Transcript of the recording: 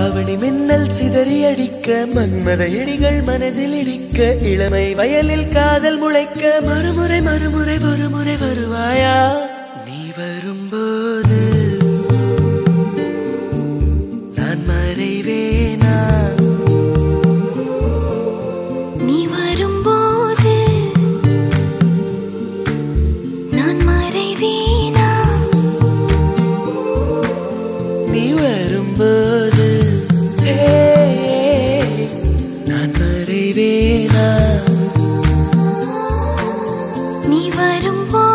ஆவணி மின்னல் சிதறி அடிக்க மன்மத இடிகள் மனதில் இடிக்க இளமை வயலில் காதல் முளைக்க மறுமுறை மறுமுறை ஒருமுறை வருவாயா நீ வரும்போது நான் மறைவேனா நீ வரும்போது நான் மறைவேனா நீ வரும்போது ஹே, நான் மறைவேனா நீ வரும்போது